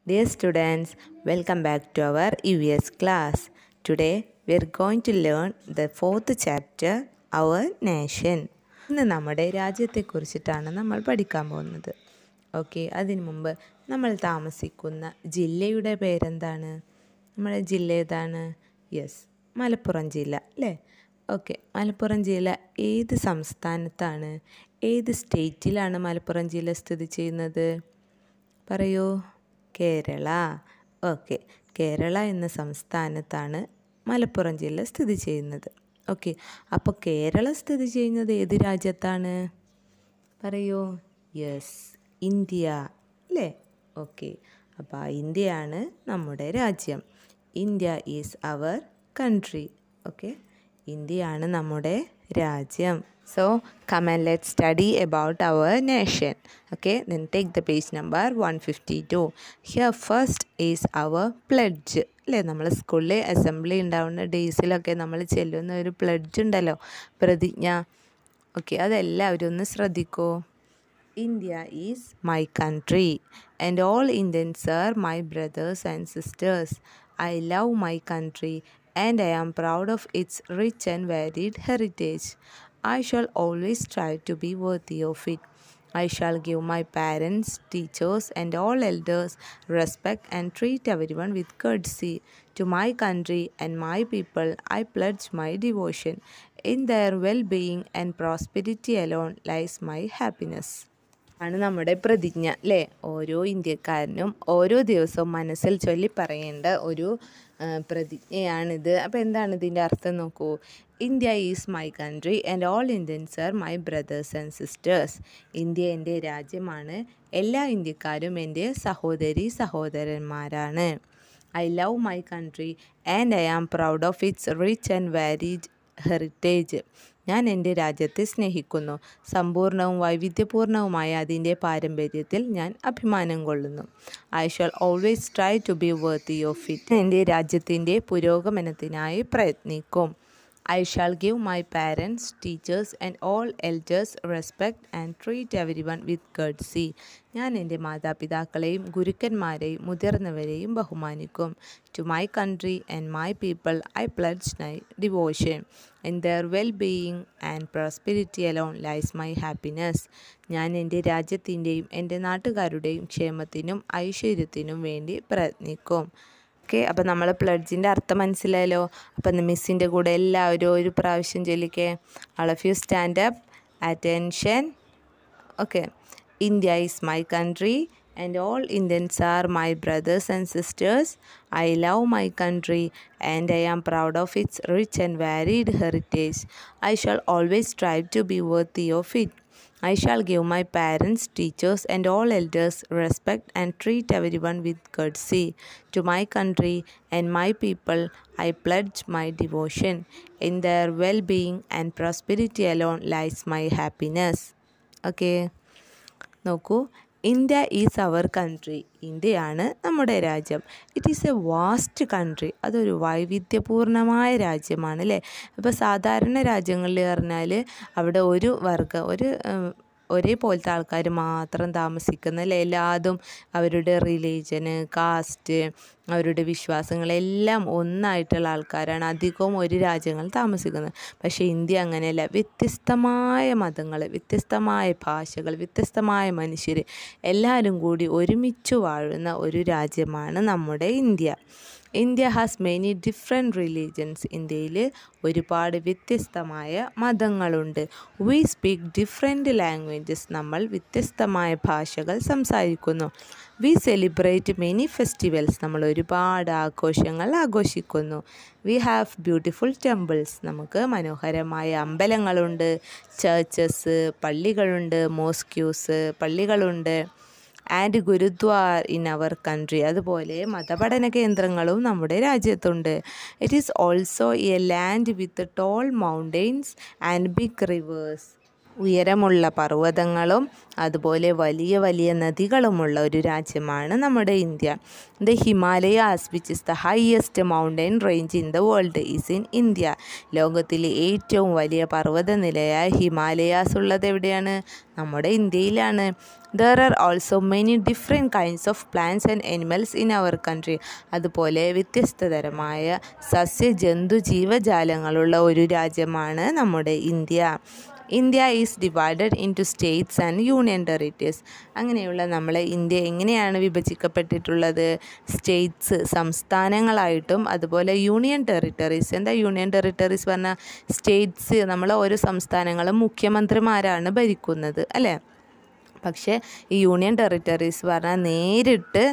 Dear students, welcome back to our EVS class. Today we are going to learn the fourth chapter, Our Nation. ഇന്ന് നമ്മുടെ രാജ്യത്തെക്കുറിച്ചിട്ടാണ് നമ്മൾ പഠിക്കാൻ പോകുന്നത് okay അതിനു മുമ്പ് നമ്മൾ താമസിക്കുന്ന ജില്ലയുടെ പേരെന്താണ് നമ്മുടെ ജില്ല ഏതാണ് യെസ് മലപ്പുറം ജില്ല അല്ലേ ഓക്കെ മലപ്പുറം ജില്ല ഏത് സംസ്ഥാനത്താണ് ഏത് സ്റ്റേറ്റിലാണ് മലപ്പുറം ജില്ല സ്ഥിതി ചെയ്യുന്നത് പറയൂ കേരള ഓക്കെ കേരള എന്ന സംസ്ഥാനത്താണ് മലപ്പുറം ജില്ല സ്ഥിതി ചെയ്യുന്നത് ഓക്കെ അപ്പോൾ കേരളം സ്ഥിതി ചെയ്യുന്നത് ഏത് രാജ്യത്താണ് പറയൂ യെസ് ഇന്ത്യ അല്ലേ ഓക്കെ അപ്പോൾ ആ ഇന്ത്യയാണ് നമ്മുടെ രാജ്യം India is our country okay ഇന്ത്യയാണ് നമ്മുടെ രാജ്യം so come and let study about our nation okay then take the page number one fifty two here first is our pledge അല്ലേ നമ്മൾ സ്കൂളിൽ അസംബ്ലി ഉണ്ടാവുന്ന ഡേയ്സിലൊക്കെ നമ്മൾ ചെല്ലുന്ന ഒരു പ്ലഡ്ജ് ഉണ്ടല്ലോ പ്രതിജ്ഞ ഓക്കെ അതെല്ലാവരും ഒന്ന് ശ്രദ്ധിക്കൂ India is my country and all Indians are my brothers and sisters I love my country and I am proud of its rich and varied heritage. I shall always strive to be worthy of it. I shall give my parents, teachers, and all elders respect and treat everyone with courtesy. To my country and my people, I pledge my devotion. In their well being and prosperity alone lies my happiness. ആണ് നമ്മുടെ പ്രതിജ്ഞ അല്ലേ ഓരോ ഇന്ത്യക്കാരനും ഓരോ ദിവസവും മനസ്സിൽ ചൊല്ലി പറയേണ്ട ഒരു പ്രതിജ്ഞയാണിത് അപ്പോൾ എന്താണ് ഇതിൻ്റെ അർത്ഥം നോക്കൂ India is my country and all Indians are my brothers and sisters India എൻ്റെ രാജ്യമാണ് എല്ലാ ഇന്ത്യക്കാരും എൻ്റെ സഹോദരി സഹോദരന്മാരാണ് I love my country and I am proud of its rich and varied heritage ഞാൻ എൻ്റെ രാജ്യത്തെ സ്നേഹിക്കുന്നു സമ്പൂർണവും വൈവിധ്യപൂർണവുമായ അതിൻ്റെ പാരമ്പര്യത്തിൽ ഞാൻ അഭിമാനം കൊള്ളുന്നു I shall always try to be worthy of it എൻ്റെ രാജ്യത്തിൻ്റെ പുരോഗമനത്തിനായി പ്രയത്നിക്കും I shall give my parents teachers and all elders respect and treat everyone with courtesy ഞാൻ എൻ്റെ മാതാപിതാക്കളെയും ഗുരുക്കന്മാരെയും മുതിർന്നവരെയും ബഹുമാനിക്കും to my country and my people I pledge my devotion in their well being and prosperity alone lies my happiness ഞാൻ എൻ്റെ രാജ്യത്തിൻ്റെയും എൻ്റെ നാട്ടുകാരുടെയും ക്ഷേമത്തിനും ഐശ്വര്യത്തിനും വേണ്ടി പ്രയത്നിക്കും ഓക്കെ അപ്പോൾ നമ്മൾ പ്ലഡ്ജിൻ്റെ അർത്ഥം മനസ്സിലായല്ലോ അപ്പം മിസ്സിൻ്റെ കൂടെ എല്ലാവരും ഒരു പ്രാവശ്യം ചൊല്ലിക്കേ all of you stand up attention okay India is my country and all Indians are my brothers and sisters. I love my country and I am proud of its rich and varied heritage. I shall always strive to be worthy of it. I shall give my parents, teachers, and all elders respect and treat everyone with courtesy. To my country and my people, I pledge my devotion. In their well being and prosperity alone lies my happiness. Okay. നോക്കൂ India is our country ഇന്ത്യയാണ് നമ്മുടെ രാജ്യം it is a vast country അതൊരു വൈവിധ്യപൂർണമായ രാജ്യമാണ് അല്ലേ അപ്പോൾ സാധാരണ രാജ്യങ്ങളിൽ പറഞ്ഞാൽ അവിടെ ഒരു വർഗം ഒരു ഒരേപോലത്തെ ആൾക്കാർ മാത്രം താമസിക്കുന്ന അല്ലേ എല്ലാതും അവരുടെ റിലീജന് കാസ്റ്റ് അവരുടെ വിശ്വാസങ്ങളെല്ലാം ഒന്നായിട്ടുള്ള ആൾക്കാരാണ് അധികവും ഒരു രാജ്യങ്ങളിൽ താമസിക്കുന്നത് പക്ഷേ ഇന്ത്യ അങ്ങനെയല്ല വ്യത്യസ്തമായ മതങ്ങൾ വ്യത്യസ്തമായ ഭാഷകൾ വ്യത്യസ്തമായ മനുഷ്യർ എല്ലാവരും കൂടി ഒരുമിച്ച് വാഴുന്ന ഒരു രാജ്യമാണ് നമ്മുടെ India India has many different religions ഇന്ത്യയിൽ ഒരുപാട് വ്യത്യസ്തമായ മതങ്ങളുണ്ട് വി സ്പീക്ക് ഡിഫറെൻറ്റ് ലാംഗ്വേജസ് നമ്മൾ വ്യത്യസ്തമായ ഭാഷകൾ സംസാരിക്കുന്നു വി സെലിബ്രേറ്റ് മെനി ഫെസ്റ്റിവൽസ് നമ്മൾ ഒരുപാട് ആഘോഷങ്ങൾ ആഘോഷിക്കുന്നു വി ഹാവ് ബ്യൂട്ടിഫുൾ ടെമ്പിൾസ് നമുക്ക് മനോഹരമായ അമ്പലങ്ങളുണ്ട് ചർച്ചസ് പള്ളികളുണ്ട് മോസ്ക്യൂസ് പള്ളികളുണ്ട് and gurudwara in our country അതുപോലെ മതപഠന കേന്ദ്രങ്ങളും നമ്മുടെ രാജ്യത്തുണ്ട് it is also a land with tall mountains and big rivers ഉയരമുള്ള പർവ്വതങ്ങളും അതുപോലെ വലിയ വലിയ നദികളുമുള്ള ഒരു രാജ്യമാണ് നമ്മുടെ India the Himalayas which is the highest mountain range in the world is in India ലോകത്തിലെ ഏറ്റവും വലിയ പർവ്വതനിലയായ ഹിമാലയാസ് ഉള്ളത് എവിടെയാണ് നമ്മുടെ ഇന്ത്യയിലാണ് there are also many different kinds of plants and animals in our country അതുപോലെ വ്യത്യസ്തതരമായ സസ്യ ജന്തു ജീവജാലങ്ങളുള്ള ഒരു രാജ്യമാണ് നമ്മുടെ India India is divided into states and union territories അങ്ങനെയുള്ള നമ്മളെ ഇന്ത്യ എങ്ങനെയാണ് വിഭജിക്കപ്പെട്ടിട്ടുള്ളത് സ്റ്റേറ്റ്സ് സംസ്ഥാനങ്ങളായിട്ടും അതുപോലെ യൂണിയൻ ടെറിട്ടറീസ് എന്താ യൂണിയൻ ടെറിട്ടറീസ് പറഞ്ഞാൽ സ്റ്റേറ്റ്സ് നമ്മളെ ഓരോ സംസ്ഥാനങ്ങളും മുഖ്യമന്ത്രിമാരാണ് ഭരിക്കുന്നത് അല്ലേ പക്ഷേ ഈ യൂണിയൻ ടെറിട്ടറീസ് പറഞ്ഞാൽ നേരിട്ട്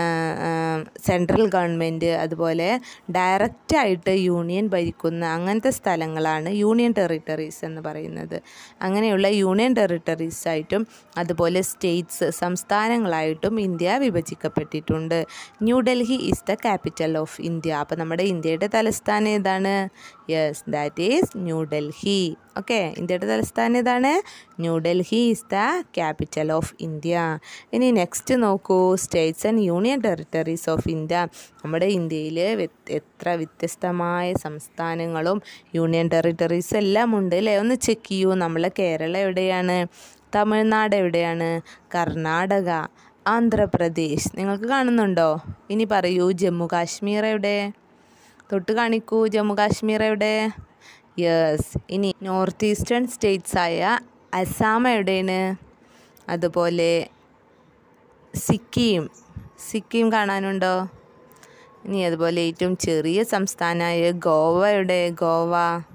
സെൻട്രൽ ഗവൺമെൻറ് അതുപോലെ ഡയറക്റ്റായിട്ട് യൂണിയൻ ഭരിക്കുന്ന അങ്ങനത്തെ സ്ഥലങ്ങളാണ് യൂണിയൻ ടെറിട്ടറീസ് എന്ന് പറയുന്നത് അങ്ങനെയുള്ള യൂണിയൻ ടെറിട്ടറീസ് ആയിട്ടും അതുപോലെ സ്റ്റേറ്റ്സ് സംസ്ഥാനങ്ങളായിട്ടും ഇന്ത്യ വിഭജിക്കപ്പെട്ടിട്ടുണ്ട് New Delhi is the capital of India അപ്പോൾ നമ്മുടെ ഇന്ത്യയുടെ തലസ്ഥാനം ഏതാണ് yes that is New Delhi okay ഇന്ത്യയുടെ തലസ്ഥാനം ഏതാണ് New Delhi is the capital of India ഇനി നെക്സ്റ്റ് നോക്കൂ states and union territories of India നമ്മുടെ ഇന്ത്യയിൽ എത്ര വ്യത്യസ്തമായ സംസ്ഥാനങ്ങളും യൂണിയൻ ടെറിട്ടറീസ് എല്ലാം ഉണ്ട് അല്ലേ ഒന്ന് ചെക്ക് ചെയ്യൂ നമ്മളെ കേരളം എവിടെയാണ് തമിഴ്നാട് എവിടെയാണ് കർണാടക ആന്ധ്രാപ്രദേശ് നിങ്ങൾക്ക് കാണുന്നുണ്ടോ ഇനി പറയൂ ജമ്മു കാശ്മീർ എവിടെ തൊട്ട് കാണിക്കൂ ജമ്മു കാശ്മീർ എവിടെ യെസ് ഇനി നോർത്ത് ഈസ്റ്റേൺ സ്റ്റേറ്റ്സ് ആയ അസാം എവിടെയാണ് അതുപോലെ സിക്കിം സിക്കിം കാണാനുണ്ടോ ഇനി അതുപോലെ ഏറ്റവും ചെറിയ സംസ്ഥാനമായ ഗോവ എവിടെ ഗോവ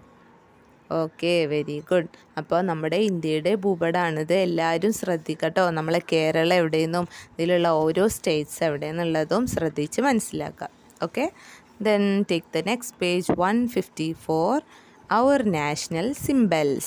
ഓക്കെ വെരി ഗുഡ് അപ്പോൾ നമ്മുടെ ഇന്ത്യയുടെ ഭൂപടമാണിത് എല്ലാവരും ശ്രദ്ധിക്കട്ടോ നമ്മളെ കേരളം എവിടെയെന്നും ഇതിലുള്ള ഓരോ സ്റ്റേറ്റ്സ് എവിടെയെന്നുള്ളതും ശ്രദ്ധിച്ച് മനസ്സിലാക്കുക okay then take the next page one fifty four our national symbols.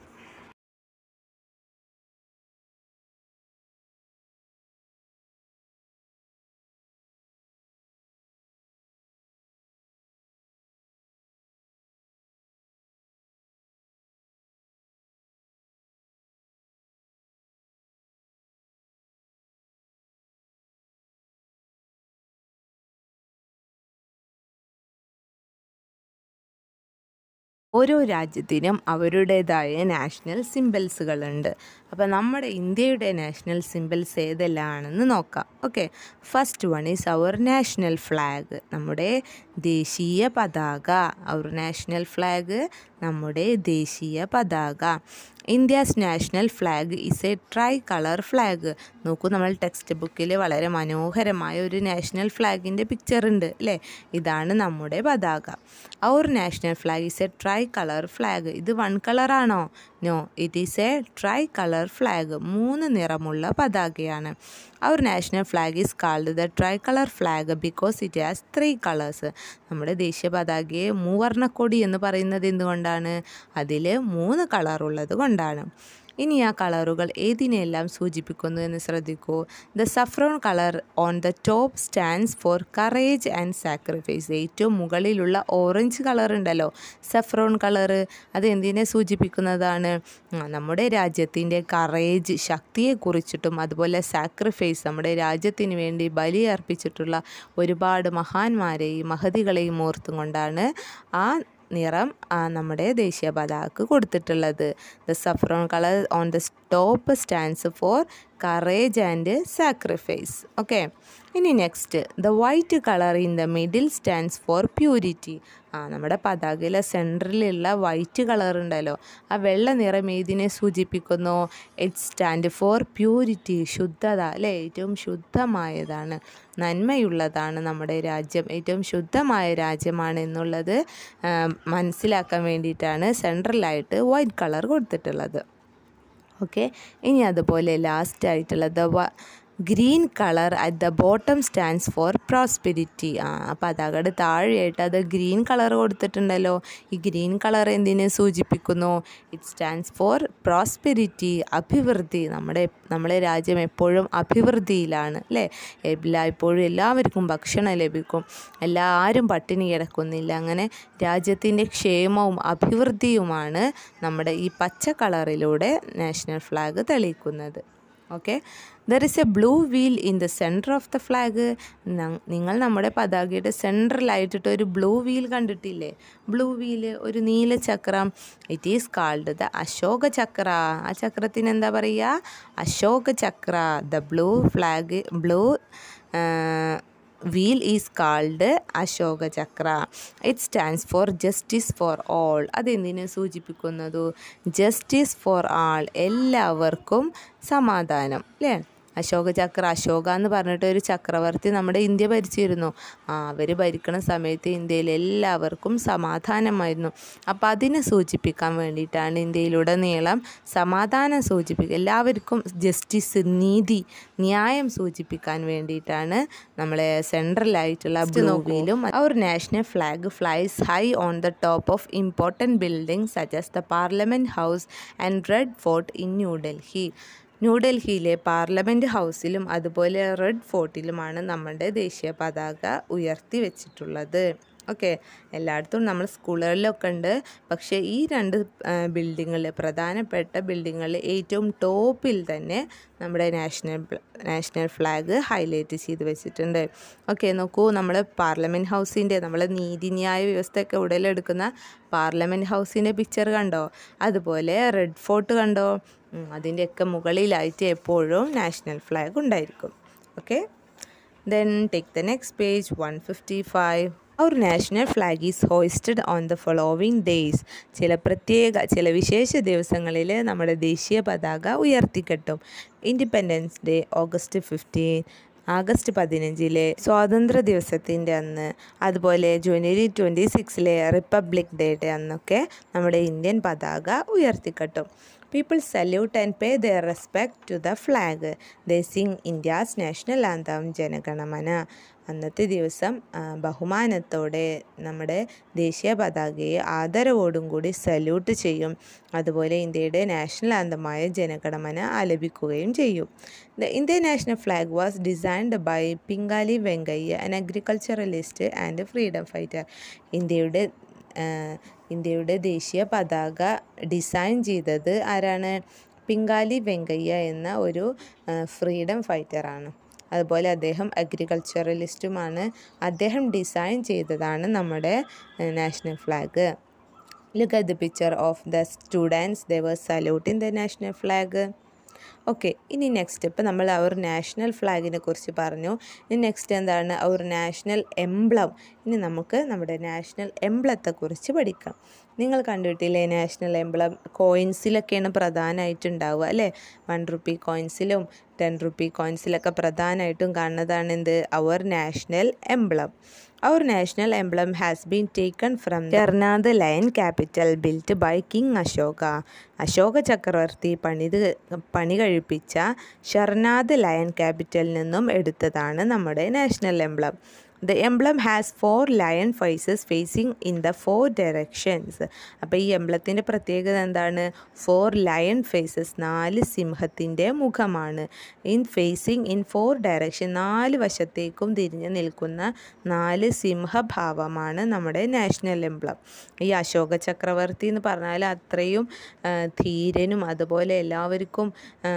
ഓരോ രാജ്യത്തിനും അവരുടേതായ നാഷണൽ സിമ്പിൾസുകളുണ്ട് അപ്പോൾ നമ്മുടെ ഇന്ത്യയുടെ നാഷണൽ സിമ്പിൾസ് ഏതെല്ലാമാണെന്ന് നോക്കാം okay first one is our national flag നമ്മുടെ ദേശീയ പതാക അവർ നാഷണൽ ഫ്ലാഗ് നമ്മുടെ ദേശീയ പതാക India's national flag is a tricolour flag നോക്കൂ നമ്മൾ ടെക്സ്റ്റ് ബുക്കിൽ വളരെ മനോഹരമായ ഒരു നാഷണൽ ഫ്ലാഗിൻ്റെ പിക്ചർ ഉണ്ട് അല്ലേ ഇതാണ് നമ്മുടെ പതാക our national flag is a tricolour flag ഇത് വൺ കളറാണോ no it is a tricolour flag മൂന്ന് നിറമുള്ള പതാകയാണ് our national flag is called the tricolour flag because it has three colours നമ്മുടെ ദേശീയ പതാകയെ മൂവർണ്ണക്കൊടി എന്ന് പറയുന്നത് എന്തുകൊണ്ടാണ് അതിൽ മൂന്ന് കളറുള്ളത് കൊണ്ടാണ് ഇനി ആ കളറുകൾ ഏതിനെല്ലാം സൂചിപ്പിക്കുന്നു എന്ന് ശ്രദ്ധിക്കൂ the saffron colour on the top stands for courage and sacrifice ഏറ്റവും മുകളിലുള്ള ഓറഞ്ച് കളർ ഉണ്ടല്ലോ സഫ്രോൺ കളറ് അത് എന്തിനെ സൂചിപ്പിക്കുന്നതാണ് നമ്മുടെ രാജ്യത്തിൻ്റെ കറേജ് ശക്തിയെക്കുറിച്ചിട്ടും അതുപോലെ സാക്രിഫൈസ് നമ്മുടെ രാജ്യത്തിന് വേണ്ടി ബലി അർപ്പിച്ചിട്ടുള്ള ഒരുപാട് മഹാന്മാരെയും മഹതികളെയും ഓർത്തും കൊണ്ടാണ് ആ നിറം നമ്മുടെ ദേശീയ പതാകക്ക് കൊടുത്തിട്ടുള്ളത് the saffron colour on the top stands for courage and sacrifice okay ഇനി next the white colour in the middle stands for purity ആ നമ്മുടെ പതാകയിലെ സെൻറ്ററിലുള്ള വൈറ്റ് കളർ ഉണ്ടല്ലോ ആ വെള്ള നിറം ഏതിനെ സൂചിപ്പിക്കുന്നു ഇറ്റ് സ്റ്റാൻഡ് ഫോർ പ്യൂരിറ്റി ശുദ്ധത അല്ലേ ഏറ്റവും ശുദ്ധമായതാണ് നന്മയുള്ളതാണ് നമ്മുടെ രാജ്യം ഏറ്റവും ശുദ്ധമായ രാജ്യമാണ് എന്നുള്ളത് മനസ്സിലാക്കാൻ വേണ്ടിയിട്ടാണ് സെൻട്രലായിട്ട് വൈറ്റ് കളർ കൊടുത്തിട്ടുള്ളത് ഓക്കെ ഇനി അതുപോലെ ലാസ്റ്റ് ആയിട്ടുള്ളത് green colour at the bottom stands for prosperity ആ പതാകയുടെ താഴെയായിട്ട് അത് ഗ്രീൻ കളർ കൊടുത്തിട്ടുണ്ടല്ലോ ഈ ഗ്രീൻ കളർ എന്തിനെ സൂചിപ്പിക്കുന്നു ഇറ്റ് സ്റ്റാൻഡ്സ് ഫോർ പ്രോസ്പെരിറ്റി അഭിവൃദ്ധി നമ്മുടെ നമ്മളെ രാജ്യം എപ്പോഴും അഭിവൃദ്ധിയിലാണ് അല്ലേ എല്ലാ ഇപ്പോഴും എല്ലാവർക്കും ഭക്ഷണം ലഭിക്കും എല്ലാവരും പട്ടിണി കിടക്കുന്നില്ല അങ്ങനെ രാജ്യത്തിൻ്റെ ക്ഷേമവും അഭിവൃദ്ധിയുമാണ് നമ്മുടെ ഈ പച്ച കളറിലൂടെ നാഷണൽ ഫ്ലാഗ് തെളിയിക്കുന്നത് okay there is a blue wheel in the centre of the flag നിങ്ങൾ നമ്മുടെ പതാകയുടെ സെൻട്രലായിട്ടിട്ട് ഒരു ബ്ലൂ വീൽ കണ്ടിട്ടില്ലേ ബ്ലൂ വീല് ഒരു നീല ചക്രം it is called the Ashoka Chakra ആ ചക്രത്തിന് എന്താ പറയുക Ashoka Chakra the blue flag blue wheel is called Ashoka Chakra it stands for justice for all അതെന്തിനെ സൂചിപ്പിക്കുന്നതു ജസ്റ്റിസ് ഫോർ ആൾ എല്ലാവർക്കും സമാധാനം അല്ലേ അശോക ചക്ര അശോക എന്ന് പറഞ്ഞിട്ട് ഒരു ചക്രവർത്തി നമ്മുടെ ഇന്ത്യ ഭരിച്ചിരുന്നു ആ അവർ ഭരിക്കുന്ന സമയത്ത് ഇന്ത്യയിൽ എല്ലാവർക്കും സമാധാനമായിരുന്നു അപ്പോൾ അതിനെ സൂചിപ്പിക്കാൻ വേണ്ടിയിട്ടാണ് ഇന്ത്യയിലുടനീളം സമാധാനം സൂചിപ്പിക്കുക എല്ലാവർക്കും ജസ്റ്റിസ് നീതി ന്യായം സൂചിപ്പിക്കാൻ വേണ്ടിയിട്ടാണ് നമ്മളെ സെൻട്രലായിട്ടുള്ള ബ്ലൂവിലും അവർ national flag flies high on the top of important building such as the Parliament House and Red Fort in New Delhi ന്യൂഡൽഹിയിലെ പാർലമെൻറ്റ് ഹൗസിലും അതുപോലെ റെഡ് ഫോർട്ടിലുമാണ് നമ്മുടെ ദേശീയ പതാക ഉയർത്തി വെച്ചിട്ടുള്ളത് ഓക്കെ എല്ലായിടത്തും നമ്മൾ സ്കൂളുകളിലൊക്കെ ഉണ്ട് പക്ഷേ ഈ രണ്ട് ബിൽഡിങ്ങിൽ പ്രധാനപ്പെട്ട ബിൽഡിങ്ങളിൽ ഏറ്റവും ടോപ്പിൽ തന്നെ നമ്മുടെ നാഷണൽ നാഷണൽ ഫ്ലാഗ് ഹൈലൈറ്റ് ചെയ്ത് വെച്ചിട്ടുണ്ട് ഓക്കെ നോക്കൂ നമ്മൾ പാർലമെൻറ്റ് ഹൗസിൻ്റെ നമ്മൾ നീതിന്യായ വ്യവസ്ഥയൊക്കെ ഉടലെടുക്കുന്ന പാർലമെൻറ്റ് ഹൗസിൻ്റെ പിക്ചർ കണ്ടോ അതുപോലെ റെഡ് ഫോർട്ട് കണ്ടോ അതിൻ്റെയൊക്കെ മുകളിലായിട്ട് എപ്പോഴും നാഷണൽ ഫ്ലാഗ് ഉണ്ടായിരിക്കും okay then take the next page one fifty five our national flag is hoisted on the following days ചില പ്രത്യേക ചില വിശേഷ ദിവസങ്ങളിൽ നമ്മുടെ ദേശീയ പതാക ഉയർത്തിക്കെട്ടും ഇൻഡിപെൻഡൻസ് ഡേ ഓഗസ്റ്റ് ഫിഫ്റ്റീൻ ആഗസ്റ്റ് പതിനഞ്ചിലെ സ്വാതന്ത്ര്യ ദിവസത്തിൻ്റെ അന്ന് അതുപോലെ ജനുവരി ട്വൻറ്റി സിക്സിലെ റിപ്പബ്ലിക് ഡേയുടെ അന്നൊക്കെ നമ്മുടെ ഇന്ത്യൻ പതാക ഉയർത്തിക്കെട്ടും people salute and pay their respect to the flag they sing India's national anthem Jana Gana Mana അന്നത്തെ ദിവസം ബഹുമാനത്തോടെ നമ്മുടെ ദേശീയ പതാകയെ ആദരവോടും കൂടി സല്യൂട്ട് ചെയ്യും അതുപോലെ ഇന്ത്യയുടെ നാഷണൽ ആന്തമായ ജനഗണമന ആലപിക്കുകയും ചെയ്യും the Indian national flag was designed by Pingali Venkayya an agriculturalist and freedom fighter ഇന്ത്യയുടെ ഇന്ത്യയുടെ ദേശീയ പതാക ഡിസൈൻ ചെയ്തത് ആരാണ് പിങ്കാലി വെങ്കയ്യ എന്ന ഒരു ഫ്രീഡം ഫൈറ്ററാണ് അതുപോലെ അദ്ദേഹം അഗ്രികൾച്ചറലിസ്റ്റുമാണ് അദ്ദേഹം ഡിസൈൻ ചെയ്തതാണ് നമ്മുടെ national flag look at the picture of the students they were saluting the national flag okay ഇനി നെക്സ്റ്റ് ഇപ്പോൾ നമ്മൾ അവർ നാഷണൽ ഫ്ലാഗിനെ കുറിച്ച് പറഞ്ഞു ഇനി നെക്സ്റ്റ് എന്താണ് അവർ നാഷണൽ എംബ്ലം ഇനി നമുക്ക് നമ്മുടെ നാഷണൽ എംബ്ലത്തെക്കുറിച്ച് പഠിക്കാം നിങ്ങൾ കണ്ടിട്ടില്ലേ നാഷണൽ എംബ്ലം കോയിൻസിലൊക്കെയാണ് പ്രധാനമായിട്ടുണ്ടാവുക അല്ലേ വൺ റുപ്പി കോയിൻസിലും ടെൻ റുപ്പി കോയിൻസിലൊക്കെ പ്രധാനമായിട്ടും കാണുന്നതാണ് എന്ത് our national emblem our national emblem has been taken from Sarnath lion capital built by king Ashoka Ashoka ചക്രവർത്തി പണിത് പണി കഴിപ്പിച്ച ഷെർനാഥ് ലയൻ ക്യാപിറ്റലിൽ നിന്നും എടുത്തതാണ് നമ്മുടെ national emblem the emblem has four lion faces facing in the four directions അപ്പോൾ ഈ എംബ്ലത്തിൻ്റെ പ്രത്യേകത എന്താണ് ഫോർ ലയൺ ഫേസസ് നാല് സിംഹത്തിൻ്റെ മുഖമാണ് in facing in four direction നാല് വശത്തേക്കും തിരിഞ്ഞു നിൽക്കുന്ന നാല് സിംഹഭാവമാണ് നമ്മുടെ നാഷണൽ എംബ്ലം ഈ അശോക ചക്രവർത്തി എന്ന് പറഞ്ഞാൽ അത്രയും ധീരനും അതുപോലെ എല്ലാവർക്കും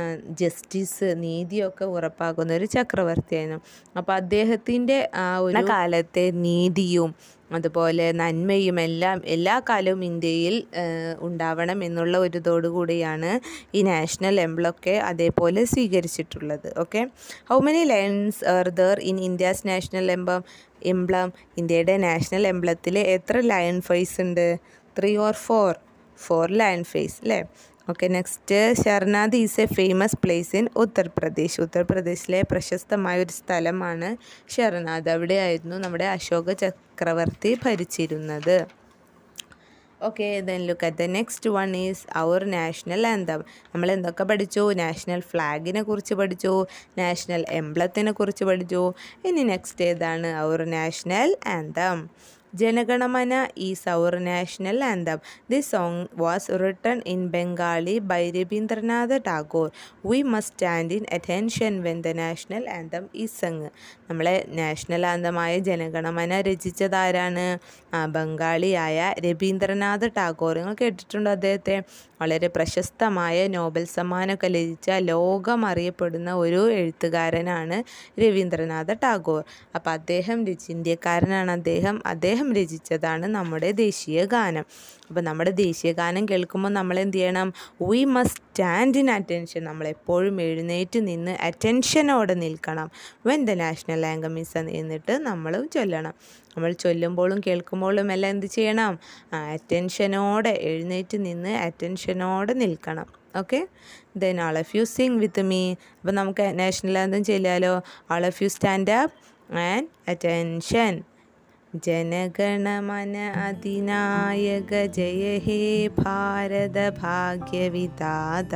ജസ്റ്റിസ് നീതിയൊക്കെ ഉറപ്പാക്കുന്ന ഒരു ചക്രവർത്തിയായിരുന്നു അപ്പോൾ അദ്ദേഹത്തിൻ്റെ ആ ഒരു കാലത്തെ നീതിയും അതുപോലെ നന്മയും എല്ലാം എല്ലാ കാലവും ഇന്ത്യയിൽ ഉണ്ടാവണം എന്നുള്ള ഒരു ഇതോടുകൂടിയാണ് ഈ നാഷണൽ എംബ്ലമൊക്കെ അതേപോലെ സ്വീകരിച്ചിട്ടുള്ളത് okay how many lions are there in India's national emblem emblem ഇന്ത്യയുടെ നാഷണൽ എംബ്ലത്തിൽ എത്ര ലയൺ ഫേസ് ഉണ്ട് three or four four lion face അല്ലേ okay next Sarnath is a famous place in Uttar Pradesh ഉത്തർപ്രദേശിലെ പ്രശസ്തമായ ഒരു സ്ഥലമാണ് ഷർനാഥ് അവിടെയായിരുന്നു നമ്മുടെ അശോക ചക്രവർത്തി ഭരിച്ചിരുന്നത് okay then look at the next one is our national anthem നമ്മൾ എന്തൊക്കെ പഠിച്ചു നാഷണൽ ഫ്ലാഗിനെ കുറിച്ച് പഠിച്ചു നാഷണൽ എംബ്ലത്തിനെ കുറിച്ച് പഠിച്ചു ഇനി നെക്സ്റ്റ് ഏതാണ് our national anthem Jana Gana Mana is our national anthem this song was written in Bengali by Rabindranath Tagore we must stand in attention when the national anthem is sung നമ്മളെ നാഷണൽ ആന്തമായ ജനഗണമന രചിച്ചതാരാണ് ആ, ബംഗാളിയായ രവീന്ദ്രനാഥ് ടാഗോർ നിങ്ങൾ കേട്ടിട്ടുണ്ടോ അദ്ദേഹത്തെ വളരെ പ്രശസ്തമായ നോബൽ സമ്മാനമൊക്കെ ലഭിച്ച ലോകം അറിയപ്പെടുന്ന ഒരു എഴുത്തുകാരനാണ് രവീന്ദ്രനാഥ ടാഗോർ അപ്പോൾ അദ്ദേഹം രചി ഇന്ത്യക്കാരനാണ് അദ്ദേഹം അദ്ദേഹം രചിച്ചതാണ് നമ്മുടെ ദേശീയ ഗാനം അപ്പോൾ നമ്മുടെ ദേശീയ ഗാനം കേൾക്കുമ്പോൾ നമ്മൾ എന്ത് ചെയ്യണം we must stand in attention നമ്മൾ എപ്പോഴും എഴുന്നേറ്റ് നിന്ന് അറ്റൻഷനോടെ നിൽക്കണം വെൻ ദ നാഷണൽ ആംഗമീസ് എന്നിട്ട് നമ്മൾ ചൊല്ലണം നമ്മൾ ചൊല്ലുമ്പോഴും കേൾക്കുമ്പോഴും എല്ലാം എന്ത് ചെയ്യണം അറ്റൻഷനോടെ എഴുന്നേറ്റ് നിന്ന് അറ്റൻഷനോടെ നിൽക്കണം okay then all of you sing with me അപ്പോൾ നമുക്ക് നാഷണൽ ആന്തം ചൊല്ലിയാലോ all of you stand up and attention ജനഗണമന അതിനായക ജയ ഹേ ഭാരത ഭാഗ്യവിദാത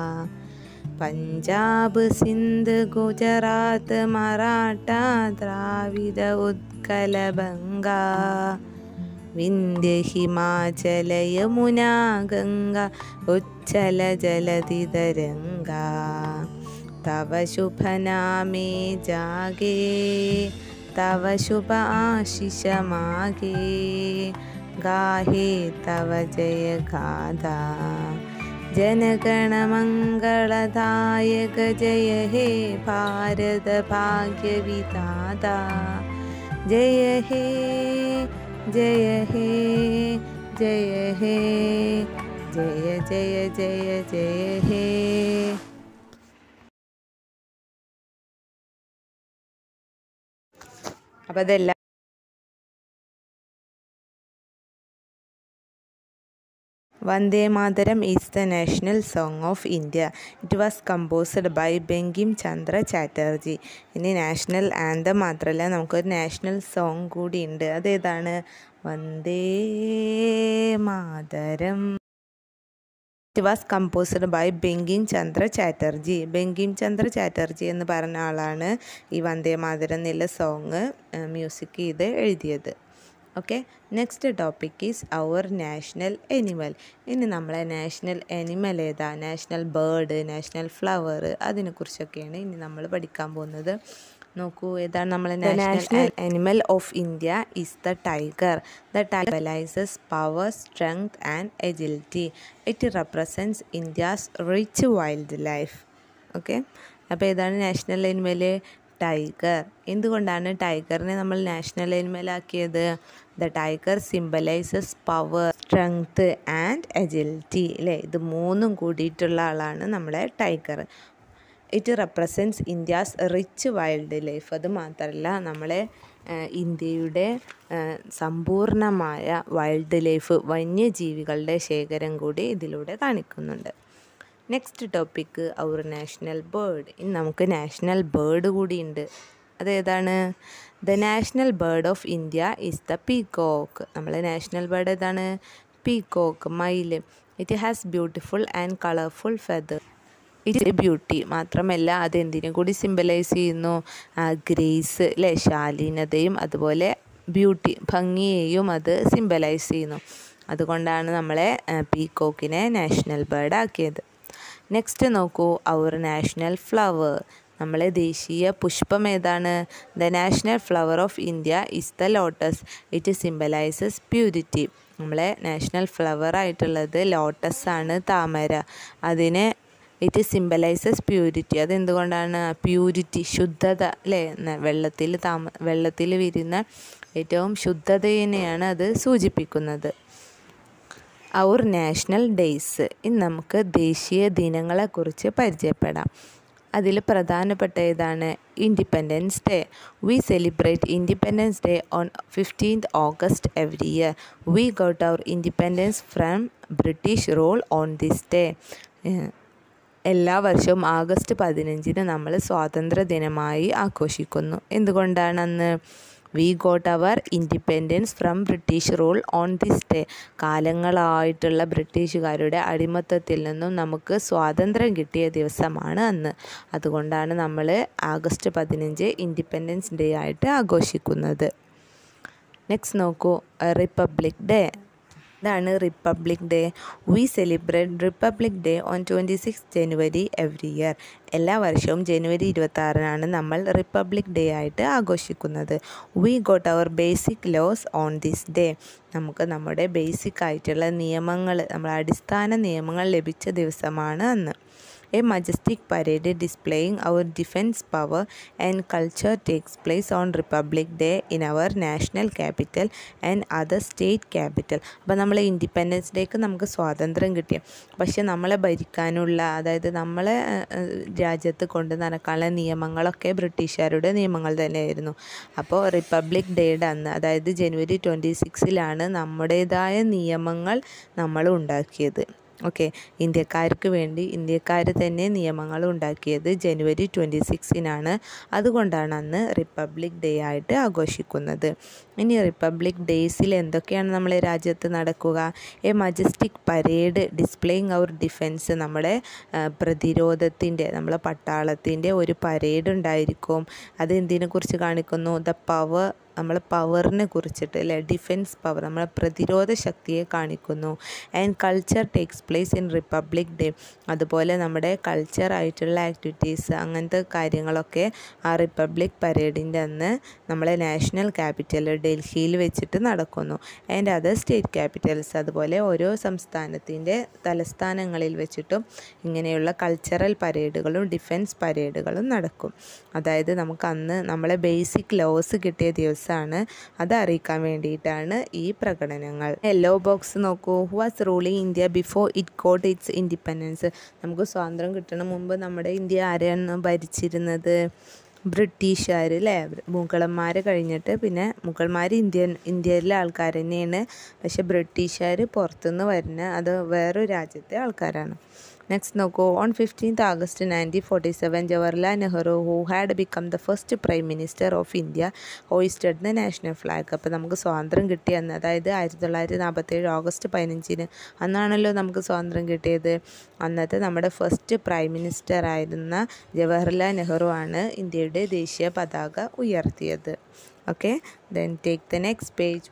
പഞ്ചാബ് സിന്ധ് ഗുജറാത്ത് മറാഠ ദ്രാവിഡ ഉത്കല ബംഗ വിന്ധ്യ ഹിമാചല യമുന ഗംഗ ഉജ്ജല ജലധി തരംഗ തവ ശുഭനാമേ ജാഗേ തവ ശുഭ ആശിഷ മാഗേ ഗാഹേ തവ ജയ ഗാഥ जनगणमङ्गलदायक जय हे भारत भाग्यविदाता जय हे जय हे जय हे जय जय जय जय हे അപ്പോൾ അതെല്ലാം Vande Mataram is the national song of India it was composed by Bankim Chandra Chatterjee ഇനി നാഷണൽ ആന്തം മാത്രമല്ല നമുക്കൊരു നാഷണൽ സോങ് കൂടി ഉണ്ട് അതേതാണ് Vande Mataram it was composed by Bankim Chandra Chatterjee Bankim Chandra Chatterjee എന്ന് പറഞ്ഞ ആളാണ് ഈ വന്ദേ മാതരം എന്നുള്ള സോങ് മ്യൂസിക് ചെയ്ത് എഴുതിയത് okay next topic is our national animal ഇനി നമ്മളെ നാഷണൽ എനിമൽ ഏതാ നാഷണൽ ബേർഡ് നാഷണൽ ഫ്ലവർ അതിനെക്കുറിച്ചൊക്കെയാണ് ഇനി നമ്മൾ പഠിക്കാൻ പോകുന്നത് നോക്കൂ ഏതാണ് നമ്മളെ national animal of India is the tiger the ടൈഗലൈസസ് power strength and agility it represents India's rich wildlife okay അപ്പോൾ ഏതാണ് നാഷണൽ എനിമൽ ടൈഗർ എന്തുകൊണ്ടാണ് ടൈഗറിനെ നമ്മൾ നാഷണൽ ആക്കിയത് the tiger symbolises power strength and agility അല്ലേ ഇത് മൂന്നും കൂടിയിട്ടുള്ള ആളാണ് നമ്മളെ tiger it represents India's rich wildlife അത് മാത്രമല്ല നമ്മളെ ഇന്ത്യയുടെ സമ്പൂർണമായ വൈൽഡ് ലൈഫ് വന്യജീവികളുടെ ശേഖരം കൂടി ഇതിലൂടെ കാണിക്കുന്നുണ്ട് next topic our national bird ഇനി നമുക്ക് നാഷണൽ ബേർഡ് കൂടിയുണ്ട് അതേതാണ് the national bird of India is the peacock നമ്മളെ നാഷണൽ ബേർഡ് ഏതാണ് പീകോക്ക് മയിൽ it has beautiful and colourful feather it beauty മാത്രമല്ല അത് എന്തിനും കൂടി സിമ്പലൈസ് ചെയ്യുന്നു ഗ്രേസ് അല്ലേ ശാലീനതയും അതുപോലെ ബ്യൂട്ടി ഭംഗിയെയും അത് സിമ്പലൈസ് ചെയ്യുന്നു അതുകൊണ്ടാണ് നമ്മളെ പീകോക്കിനെ നാഷണൽ ബേർഡ് ആക്കിയത് നെക്സ്റ്റ് നോക്കൂ അവർ നാഷണൽ ഫ്ലവർ നമ്മളെ ദേശീയ പുഷ്പം ഏതാണ് the national flower of India is the lotus it symbolises purity നമ്മളെ നാഷണൽ ഫ്ലവർ ആയിട്ടുള്ളത് ലോട്ടസ് ആണ് താമര അതിനെ ഇറ്റ് സിംബലൈസസ് പ്യൂരിറ്റി അതെന്തുകൊണ്ടാണ് പ്യൂരിറ്റി ശുദ്ധത അല്ലേ വെള്ളത്തിൽ താമ വെള്ളത്തിൽ വിരുന്ന ഏറ്റവും ശുദ്ധതയെയാണ് അത് സൂചിപ്പിക്കുന്നത് അവർ നാഷണൽ ഡേയ്സ് ഇന്ന് നമുക്ക് ദേശീയ ദിനങ്ങളെക്കുറിച്ച് പരിചയപ്പെടാം അതിൽ പ്രധാനപ്പെട്ട ഏതാണ് independence day we celebrate independence day on fifteenth August every year we got our independence from British rule on this day എല്ലാ വർഷവും ആഗസ്റ്റ് പതിനഞ്ചിന് നമ്മൾ സ്വാതന്ത്ര്യ ദിനമായി ആഘോഷിക്കുന്നു എന്തുകൊണ്ടാണ് അന്ന് we got our independence from British rule on this day കാലങ്ങളായിട്ടുള്ള ബ്രിട്ടീഷുകാരുടെ അടിമത്തത്തിൽ നിന്നും നമുക്ക് സ്വാതന്ത്ര്യം കിട്ടിയ ദിവസമാണ് അന്ന് അതുകൊണ്ടാണ് നമ്മൾ ആഗസ്റ്റ് പതിനഞ്ച് ഇൻഡിപെൻഡൻസ് ഡേ ആയിട്ട് ആഘോഷിക്കുന്നത് നെക്സ്റ്റ് നോക്കൂ റിപ്പബ്ലിക് ഡേ ഇതാണ് republic day we celebrate republic day on twenty six January every year എല്ലാ വർഷവും ജനുവരി ഇരുപത്താറിനാണ് നമ്മൾ റിപ്പബ്ലിക് ഡേ ആയിട്ട് ആഘോഷിക്കുന്നത് we got our basic laws on this day നമുക്ക് നമ്മുടെ ബേസിക് ആയിട്ടുള്ള നിയമങ്ങൾ നമ്മുടെ അടിസ്ഥാന നിയമങ്ങൾ ലഭിച്ച ദിവസമാണ് അന്ന് A majestic parade displaying our defense power and culture takes place on Republic Day in our national capital and other state capital. അപ്പോൾ നമ്മൾ ഇൻഡിപെൻഡൻസ് ഡേക്ക് നമുക്ക് സ്വാതന്ത്ര്യം കിട്ടിയ പക്ഷെ നമ്മളെ ഭരിക്കാനുള്ള അതായത് നമ്മളെ രാജ്യത്ത് കൊണ്ട് നടക്കാനുള്ള നിയമങ്ങളൊക്കെ ബ്രിട്ടീഷുകാരുടെ നിയമങ്ങൾ തന്നെയായിരുന്നു അപ്പോൾ റിപ്പബ്ലിക് ഡേയുടെ അന്ന് അതായത് ജനുവരി ട്വൻറ്റി സിക്സിലാണ് നമ്മുടേതായ നിയമങ്ങൾ നമ്മൾ ഉണ്ടാക്കിയത് ഓക്കെ ഇന്ത്യക്കാർക്ക് വേണ്ടി ഇന്ത്യക്കാർ തന്നെ നിയമങ്ങൾ ഉണ്ടാക്കിയത് ജനുവരി ട്വൻറ്റി സിക്സിനാണ് അതുകൊണ്ടാണ് അന്ന് റിപ്പബ്ലിക് ഡേ ആയിട്ട് ആഘോഷിക്കുന്നത് ഇനി റിപ്പബ്ലിക് ഡേയ്സിൽ എന്തൊക്കെയാണ് നമ്മളെ രാജ്യത്ത് നടക്കുക a majestic parade displaying our defence നമ്മുടെ പ്രതിരോധത്തിൻ്റെ നമ്മളെ പട്ടാളത്തിൻ്റെ ഒരു പരേഡ് ഉണ്ടായിരിക്കും അത് എന്തിനെക്കുറിച്ച് കാണിക്കുന്നു ദ പവർ നമ്മളെ പവറിനെ കുറിച്ചിട്ട് അല്ലെ ഡിഫെൻസ് പവർ നമ്മളെ പ്രതിരോധ ശക്തിയെ കാണിക്കുന്നു and culture takes place in republic day അതുപോലെ നമ്മുടെ കൾച്ചർ ആയിട്ടുള്ള ആക്ടിവിറ്റീസ് അങ്ങനത്തെ കാര്യങ്ങളൊക്കെ ആ റിപ്പബ്ലിക് പരേഡിൻ്റെ അന്ന് നമ്മളെ നാഷണൽ ക്യാപിറ്റൽ ഡൽഹിയിൽ വെച്ചിട്ട് നടക്കുന്നു ആൻഡ് അതർ സ്റ്റേറ്റ് ക്യാപിറ്റൽസ് അതുപോലെ ഓരോ സംസ്ഥാനത്തിൻ്റെ തലസ്ഥാനങ്ങളിൽ വെച്ചിട്ടും ഇങ്ങനെയുള്ള കൾച്ചറൽ പരേഡുകളും ഡിഫെൻസ് പരേഡുകളും നടക്കും അതായത് നമുക്ക് അന്ന് നമ്മളെ ബേസിക് ലോസ് കിട്ടിയ ദിവസം ആണ് അത് അറിയിക്കാൻ വേണ്ടിയിട്ടാണ് ഈ പ്രകടനങ്ങൾ യെല്ലോ ബോക്സ് നോക്കൂ who was ruling India before it got its independence നമുക്ക് സ്വാതന്ത്ര്യം കിട്ടണ മുമ്പ് നമ്മുടെ ഇന്ത്യ ആരാണ് ഭരിച്ചിരുന്നത് ബ്രിട്ടീഷുകാർ അല്ലേ മുഗളന്മാർ കഴിഞ്ഞിട്ട് പിന്നെ മുഗൾമാർ ഇന്ത്യൻ ഇന്ത്യയിലെ ആൾക്കാർ തന്നെയാണ് പക്ഷെ ബ്രിട്ടീഷുകാർ പുറത്തുനിന്ന് വരുന്ന അത് വേറൊരു രാജ്യത്തെ ആൾക്കാരാണ് നെക്സ്റ്റ് നോക്കൂ on fifteenth August nineteen forty seven Jawaharlal Nehru who had become the first prime minister of India hoisted the national flag അപ്പോൾ നമുക്ക് സ്വാതന്ത്ര്യം കിട്ടിയെന്ന് അതായത് ആയിരത്തി തൊള്ളായിരത്തി നാൽപ്പത്തേഴ് ഓഗസ്റ്റ് പതിനഞ്ചിന് അന്നാണല്ലോ നമുക്ക് സ്വാതന്ത്ര്യം കിട്ടിയത് അന്നത്തെ നമ്മുടെ ഫസ്റ്റ് പ്രൈം മിനിസ്റ്റർ ആയിരുന്ന ജവഹർലാൽ നെഹ്റു ആണ് ഇന്ത്യയുടെ ദേശീയ പതാക ഉയർത്തിയത് okay then take the next page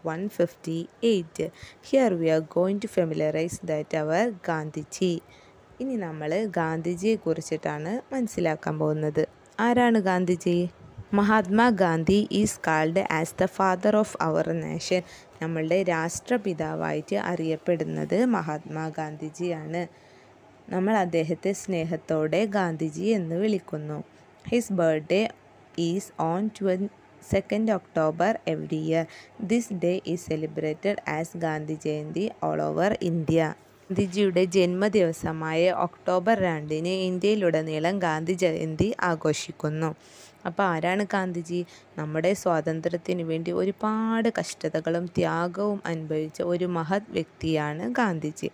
158 here we are going to familiarize that our gandhiji ഇനി നമ്മൾ ഗാന്ധിജിയെ കുറിച്ചിട്ടാണ് മനസ്സിലാക്കാൻ പോകുന്നത് ആരാണ് Gandhiji Mahatma Gandhi is called as the father of our nation നമ്മളുടെ രാഷ്ട്രപിതാവായിട്ട് അറിയപ്പെടുന്നത് മഹാത്മാ ഗാന്ധിജിയാണ് നമ്മൾ അദ്ദേഹത്തെ സ്നേഹത്തോടെ ഗാന്ധിജി എന്ന് വിളിക്കുന്നു his birthday is on two second October every year this day is celebrated as Gandhi Jayanti all over India ഗാന്ധിജിയുടെ ജന്മദിവസമായ ഒക്ടോബർ രണ്ടിന് ഇന്ത്യയിലുടനീളം ഗാന്ധി ജയന്തി ആഘോഷിക്കുന്നു അപ്പോൾ ആരാണ് ഗാന്ധിജി നമ്മുടെ സ്വാതന്ത്ര്യത്തിന് വേണ്ടി ഒരുപാട് കഷ്ടതകളും ത്യാഗവും അനുഭവിച്ച ഒരു മഹത് വ്യക്തിയാണ് ഗാന്ധിജി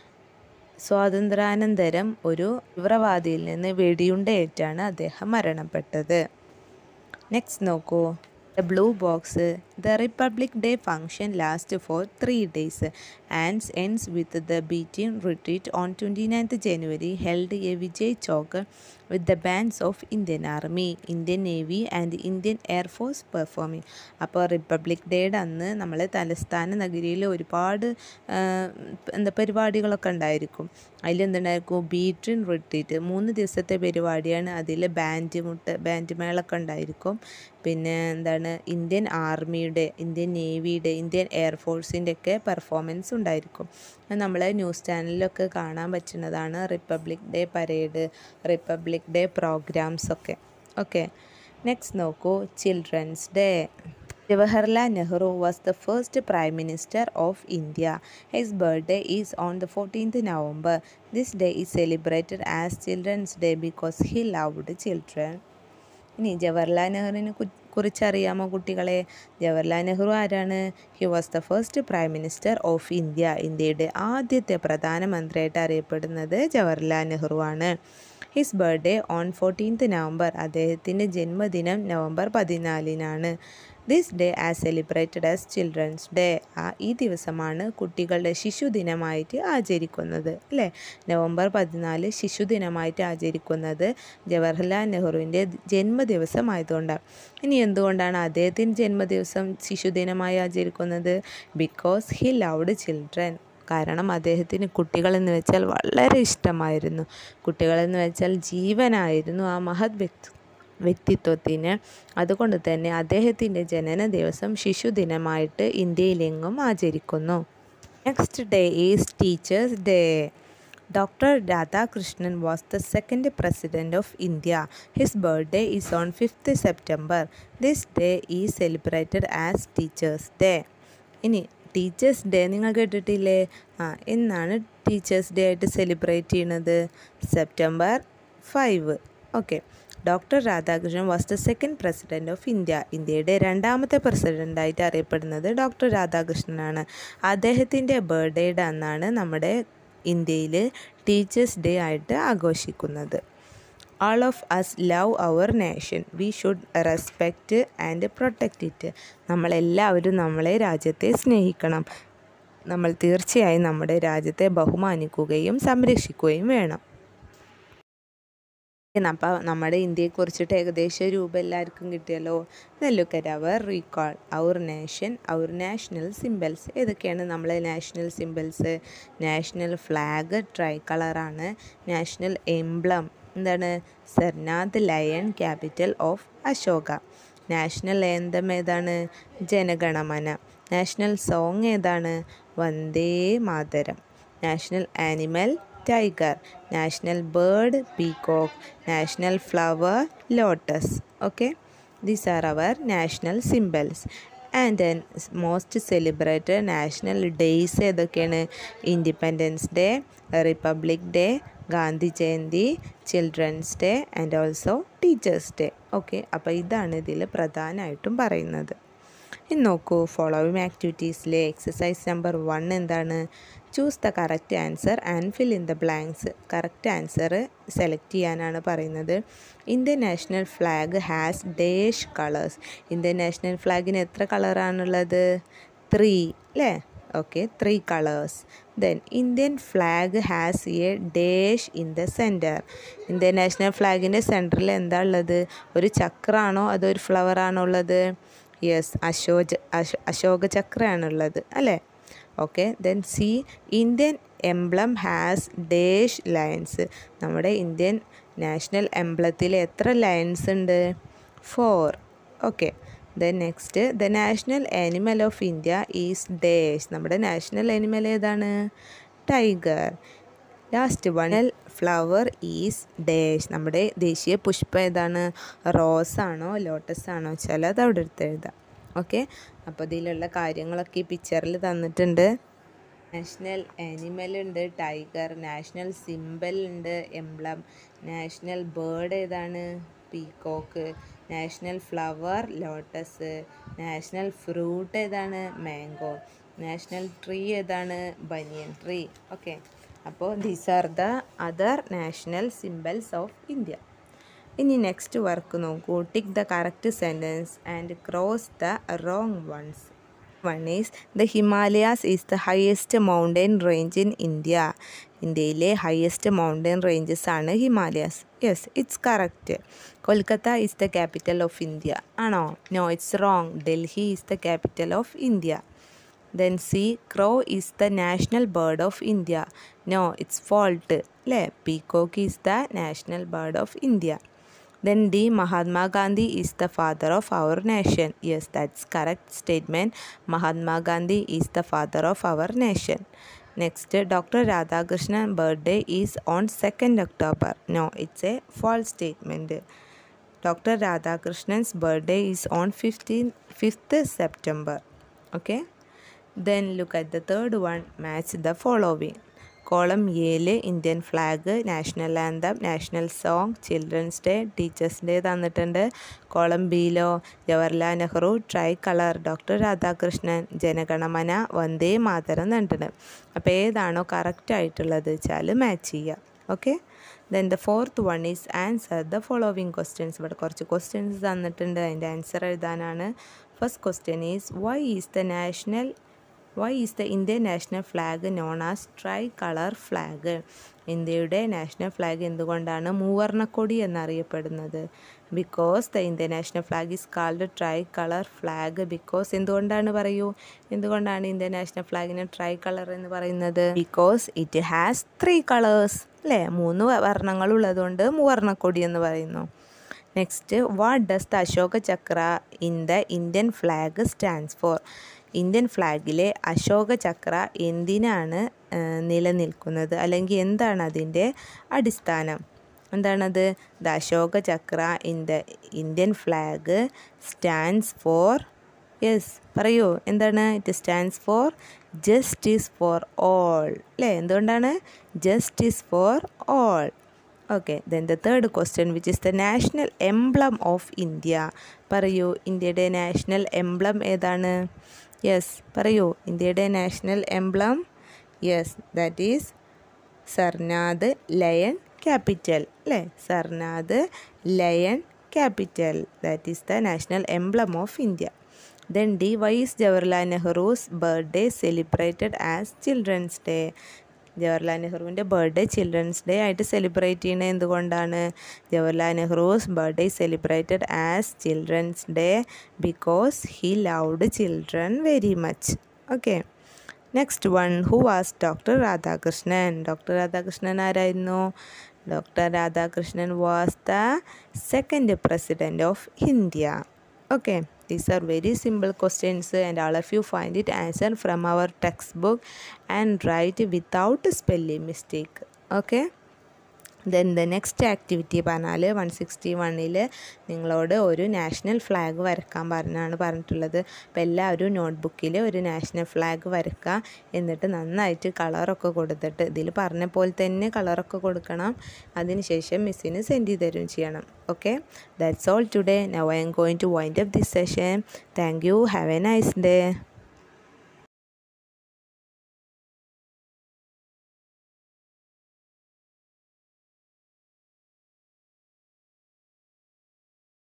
സ്വാതന്ത്ര്യാനന്തരം ഒരു തീവ്രവാദിയിൽ നിന്ന് വെടിയുണ്ടയേറ്റാണ് അദ്ദേഹം മരണപ്പെട്ടത് നെക്സ്റ്റ് നോക്കൂ The blue box, the Republic Day function lasts for three days and ends with the beating retreat on 29th January held a Vijay Chowk with the bands of Indian Army, Indian Navy and Indian Air Force performing. അപ്പോൾ republic ഡേയുടെ അന്ന് നമ്മൾ തലസ്ഥാന നഗരിയിൽ ഒരുപാട് എന്താ പരിപാടികളൊക്കെ ഉണ്ടായിരിക്കും അതിലെന്തുണ്ടായിരിക്കും ബീറ്റിൻ റിട്രീറ്റ് മൂന്ന് ദിവസത്തെ പരിപാടിയാണ് അതിൽ ബാൻഡ് മുട്ട് ബാൻഡ് മേളൊക്കെ ഉണ്ടായിരിക്കും പിന്നെ എന്താണ് ഇന്ത്യൻ ആർമിയുടെ ഇന്ത്യൻ നേവിയുടെ ഇന്ത്യൻ എയർഫോഴ്സിൻ്റെ ഒക്കെ പെർഫോമൻസ് ഉണ്ടായിരിക്കും നമ്മൾ ന്യൂസ് ചാനലിലൊക്കെ കാണാൻ പറ്റുന്നതാണ് republic day parade republic day programmes ഒക്കെ ഓക്കെ നെക്സ്റ്റ് നോക്കൂ children's day Jawaharlal Nehru was the first prime minister of India his birthday is on the fourteenth November this day is celebrated as children's day because he loved children ഇനി ജവഹർലാൽ നെഹ്റുവിനെ കുറിച്ച് അറിയാമോ കുട്ടികളെ ജവഹർലാൽ നെഹ്റു ആരാണ് he was the first prime minister of India ഇന്ത്യയുടെ ആദ്യത്തെ പ്രധാനമന്ത്രിയായിട്ട് അറിയപ്പെടുന്നത് ജവഹർലാൽ നെഹ്റു ആണ് his birthday on fourteenth November അദ്ദേഹത്തിൻ്റെ ജന്മദിനം നവംബർ പതിനാലിനാണ് this day as celebrated as children's day ആ ഈ ദിവസമാണ് കുട്ടികളുടെ ശിശുദിനമായിട്ട് ആചരിക്കുന്നത് അല്ലേ നവംബർ പതിനാല് ശിശുദിനമായിട്ട് ആചരിക്കുന്നത് ജവഹർലാൽ നെഹ്റുവിൻ്റെ ജന്മദിവസമായതുകൊണ്ടാണ് ഇനി എന്തുകൊണ്ടാണ് അദ്ദേഹത്തിൻ്റെ ജന്മദിവസം ശിശുദിനമായി ആചരിക്കുന്നത് ബിക്കോസ് ഹി ലൗഡ് ചിൽഡ്രൻ കാരണം അദ്ദേഹത്തിന് കുട്ടികളെന്ന് വെച്ചാൽ വളരെ ഇഷ്ടമായിരുന്നു കുട്ടികളെന്ന് വെച്ചാൽ ജീവനായിരുന്നു ആ മഹത് വ്യക്തി വ്യക്തിത്വത്തിന് അതുകൊണ്ട് തന്നെ അദ്ദേഹത്തിൻ്റെ ജനന ദിവസം ശിശുദിനമായിട്ട് ഇന്ത്യയിലെങ്ങും ആചരിക്കുന്നു next day is teachers day Dr. Radhakrishnan was the second president of India. His birthday is on 5th September. This day is celebrated as Teachers' Day. ഇനി ടീച്ചേഴ്സ് ഡേ നിങ്ങൾ കേട്ടിട്ടില്ലേ ആ എന്നാണ് ടീച്ചേഴ്സ് ഡേ ആയിട്ട് സെലിബ്രേറ്റ് ചെയ്യുന്നത് September five okay doctor Radhakrishnan was the second president of India ഇന്ത്യയുടെ രണ്ടാമത്തെ പ്രസിഡൻ്റായിട്ട് അറിയപ്പെടുന്നത് ഡോക്ടർ രാധാകൃഷ്ണനാണ് അദ്ദേഹത്തിൻ്റെ ബർത്ത്ഡേയുടെ അന്നാണ് നമ്മുടെ ഇന്ത്യയിൽ ടീച്ചേഴ്സ് ഡേ ആയിട്ട് ആഘോഷിക്കുന്നത് all of us love our nation we should respect and protect it നമ്മളെല്ലാവരും നമ്മളെ രാജ്യത്തെ സ്നേഹിക്കണം നമ്മൾ തീർച്ചയായും നമ്മുടെ രാജ്യത്തെ ബഹുമാനിക്കുകയും സംരക്ഷിക്കുകയും വേണം അപ്പോൾ നമ്മുടെ ഇന്ത്യയെക്കുറിച്ചിട്ട് ഏകദേശം രൂപം എല്ലാവർക്കും കിട്ടിയല്ലോ look at our recall our nation our national symbols ഏതൊക്കെയാണ് നമ്മളെ നാഷണൽ സിമ്പിൾസ് നാഷണൽ ഫ്ലാഗ് ട്രൈ കളറാണ് നാഷണൽ എംബ്ലം എന്താണ് Sarnath lion capital of Ashoka national anthem ഏതാണ് ജനഗണമന നാഷണൽ സോങ് ഏതാണ് Vande Mataram national animal tiger national bird peacock national flower lotus okay these are our national symbols and then most celebrated national days ഏതൊക്കെയാണ് independence day republic day Gandhi Jayanti children's day and also teachers day okay അപ്പോൾ ഇതാണ് ഇതിൽ പ്രധാനമായിട്ടും പറയുന്നത് ഇനി നോക്കൂ following ആക്ടിവിറ്റീസിലെ exercise number one എന്താണ് choose the correct answer and fill in the blanks correct answer select ചെയ്യാനാണ് പറയുന്നത് Indian national flag has dash colours Indian national ഫ്ലാഗിന് എത്ര കളറാണുള്ളത് ത്രീ അല്ലേ okay three colours then Indian flag has a dash in the centre Indian national ഫ്ലാഗിൻ്റെ സെൻറ്ററിൽ എന്താ ഉള്ളത് ഒരു ചക്രാണോ അതോ ഒരു ഫ്ലവറാണോ ഉള്ളത് യെസ് അശോജ അശോ അശോക ചക്രയാണുള്ളത് അല്ലേ okay then C Indian emblem has dash lions നമ്മുടെ ഇന്ത്യൻ നാഷണൽ എംബ്ലത്തിൽ എത്ര ലയൻസ് ഉണ്ട് four okay then next the national animal of India is dash നമ്മുടെ നാഷണൽ ആനിമൽ ഏതാണ് tiger last one flower is dash നമ്മുടെ ദേശീയ പുഷ്പം ഏതാണ് റോസ് ആണോ ലോട്ടസ് ആണോ വെച്ചാൽ അത് അവിടെ എടുത്ത് എഴുതാം ഓക്കെ അപ്പോൾ ഇതിലുള്ള കാര്യങ്ങളൊക്കെ ഈ പിക്ചറിൽ തന്നിട്ടുണ്ട് നാഷണൽ ആനിമൽ ഉണ്ട് ടൈഗർ നാഷണൽ സിമ്പൽ ഉണ്ട് എംബ്ലം നാഷണൽ ബേർഡ് ഏതാണ് peacock national flower lotus national fruit ഏതാണ് മാംഗോ നാഷണൽ ട്രീ ഏതാണ് ബനിയൻ ട്രീ ഓക്കെ അപ്പോൾ these are the other national symbols of India ഇനി നെക്സ്റ്റ് വർക്ക് നോക്കൂ tick the correct sentence and cross the wrong ones one is the Himalayas is the highest mountain range in India ഇന്ത്യയിലെ highest mountain ranges ആണ് Himalayas yes it's correct Kolkata is the capital of India ആണോ no it's wrong Delhi is the capital of India then C crow is the national bird of India no it's false അല്ലേ peacock is the national bird of India then D Mahatma Gandhi is the father of our nation yes that's correct statement Mahatma Gandhi is the father of our nation next doctor Radhakrishnan birthday is on second October no it's a false statement doctor Radhakrishnan's birthday is on fifteen fifth September okay then look at the third one match the following column എയിൽ Indian flag national anthem national song children's day teachers day തന്നിട്ടുണ്ട് column ബിയിലോ Jawaharlal Nehru tricolour doctor Radhakrishnan Jana Gana Mana Vande Mataram തന്നിട്ടുണ്ട് അപ്പോൾ ഏതാണോ correct ആയിട്ടുള്ളത് വെച്ചാൽ match ചെയ്യുക okay then the fourth one is answer the following questions ഇവിടെ കുറച്ച് ക്വസ്റ്റ്യൻസ് തന്നിട്ടുണ്ട് അതിൻ്റെ ആൻസർ എഴുതാനാണ് first question is Y is the national why is the Indian national flag known as tricolour flag ഇന്ത്യയുടെ നാഷണൽ ഫ്ലാഗ് എന്തുകൊണ്ടാണ് മൂവർണ്ണക്കൊടി എന്നറിയപ്പെടുന്നത് because the Indian national flag is called tricolour flag because എന്തുകൊണ്ടാണ് പറയൂ എന്തുകൊണ്ടാണ് Indian national ഫ്ലാഗിന് tricolour എന്ന് പറയുന്നത് because it has three colours അല്ലേ മൂന്ന് വർണ്ണങ്ങൾ ഉള്ളതുകൊണ്ട് മൂവർണ്ണക്കൊടി എന്ന് പറയുന്നു next what does the Ashoka Chakra in the Indian flag stands for Indian ഫ്ലാഗിലെ അശോക ചക്ര എന്തിനാണ് നിലനിൽക്കുന്നത് അല്ലെങ്കിൽ എന്താണ് അതിൻ്റെ അടിസ്ഥാനം എന്താണത് the Ashoka Chakra in the Indian flag stands for yes പറയൂ എന്താണ് it stands for justice for all അല്ലേ എന്തുകൊണ്ടാണ് justice for all okay then the third question which is the national emblem of India പറയൂ ഇന്ത്യയുടെ നാഷണൽ എംബ്ലം ഏതാണ് yes പറയൂ ഇന്ത്യയുടെ national emblem yes that is Sarnath lion capital അല്ലേ Sarnath lion capital that is the national emblem of India then D why is Jawaharlal Nehru's birthday celebrated as children's day Jawaharlal നെഹ്റുവിൻ്റെ birthday children's day ആയിട്ട് celebrate ചെയ്യുന്നത് എന്തുകൊണ്ടാണ് Jawaharlal Nehru's birthday celebrated as children's day because he loved children very much okay next one who was doctor Radhakrishnan doctor Radhakrishnan ആരായിരുന്നു doctor Radhakrishnan was the second president of India okay these are very simple questions and all of you find it answer from our textbook and write without spelling mistake okay then the next activity പറഞ്ഞാൽ one sixty വണ്ണിൽ നിങ്ങളോട് ഒരു national flag വരക്കാൻ പറഞ്ഞാണ് പറഞ്ഞിട്ടുള്ളത് അപ്പോൾ എല്ലാവരും നോട്ട്ബുക്കിൽ ഒരു നാഷണൽ ഫ്ലാഗ് വരക്കുക എന്നിട്ട് നന്നായിട്ട് കളറൊക്കെ കൊടുത്തിട്ട് ഇതിൽ പറഞ്ഞ പോലെ തന്നെ കളറൊക്കെ കൊടുക്കണം അതിനുശേഷം മിസ്സിന് സെൻഡ് ചെയ്ത് തരും ചെയ്യണം okay that's all today now I am going to wind up this session thank you have a nice day